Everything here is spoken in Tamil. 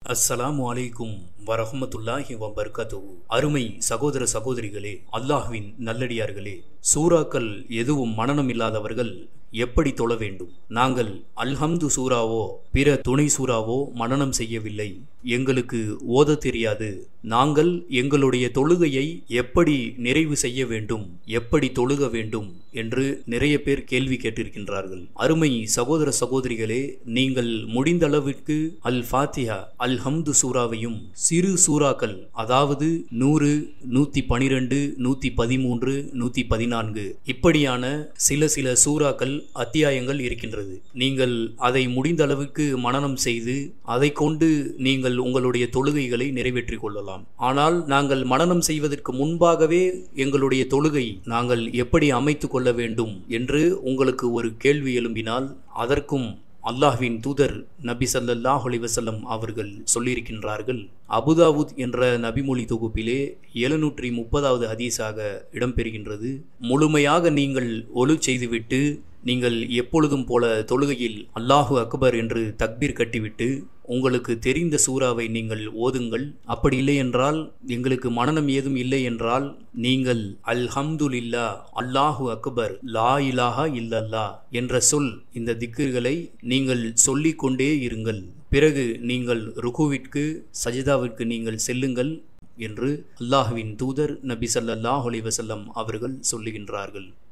அஸ்ஸலாமு அலைக்கும் வரஹமத்துல்லாஹி வபர்கத்துஹு அருமை சகோதர சகோதரிகளே அல்லாஹ்வின் நல்லடியார்களே சூறாக்கள் எதுவும் மனனம் இல்லாதவர்கள் எப்படி தொழ வேண்டும் நாங்கள் அல்ஹம்து சூறாவோ பிற துணை சூறாவோ மனனம் செய்யவில்லை எங்களுக்கு ஓத தெரியாது நாங்கள் எங்களுடைய தொழுகையை எப்படி நிறைவு செய்ய வேண்டும் எப்படி தொழுக வேண்டும் என்று நிறைய பேர் கேள்வி கேட்டிருக்கின்றார்கள் அருமை சகோதர சகோதரிகளே நீங்கள் முடிந்த அளவிற்கு அல் ஃபாத்திஹா அல் ஹம்து சூறாவையும் சிறு சூறாக்கள் அதாவது நூறு நூத்தி பனிரெண்டு நூத்தி பதிமூன்று நூத்தி பதினான்கு இப்படியான சில சில சூறாக்கள் அத்தியாயங்கள் இருக்கின்றது நீங்கள் அதை முடிந்த அளவுக்கு மனனம் செய்து அதை கொண்டு நீங்கள் உங்களுடைய தொழுகைகளை நிறைவேற்றிக் கொள்ளலாம் ஆனால் நாங்கள் மனனம் செய்வதற்கு முன்பாகவே எங்களுடைய தொழுகை நாங்கள் எப்படி அமைத்து கொள்ள வேண்டும் என்று உங்களுக்கு ஒரு கேள்வி எழும்பினால் அதற்கும் அல்லாஹ்வின் தூதர் நபி சல்லல்லாஹ் வசல்லம் அவர்கள் சொல்லியிருக்கின்றார்கள் அபுதாவுத் என்ற நபிமொழி தொகுப்பிலே எழுநூற்றி முப்பதாவது ஹதீஸாக இடம்பெறுகின்றது முழுமையாக நீங்கள் ஒழு செய்துவிட்டு நீங்கள் எப்பொழுதும் போல தொழுகையில் அல்லாஹு அக்பர் என்று தக்பீர் கட்டிவிட்டு உங்களுக்கு தெரிந்த சூறாவை நீங்கள் ஓதுங்கள் அப்படி இல்லை என்றால் எங்களுக்கு மனநம் ஏதும் இல்லை என்றால் நீங்கள் அல்ஹம்துலில்லா அல்லாஹு அக்பர் லா இலாஹா இல்லல்லா என்ற சொல் இந்த திக்குகளை நீங்கள் சொல்லிக்கொண்டே இருங்கள் பிறகு நீங்கள் ருகுவிற்கு சஜிதாவிற்கு நீங்கள் செல்லுங்கள் என்று அல்லாஹுவின் தூதர் நபி சல்லாஹ் அலி வசல்லம் அவர்கள் சொல்லுகின்றார்கள்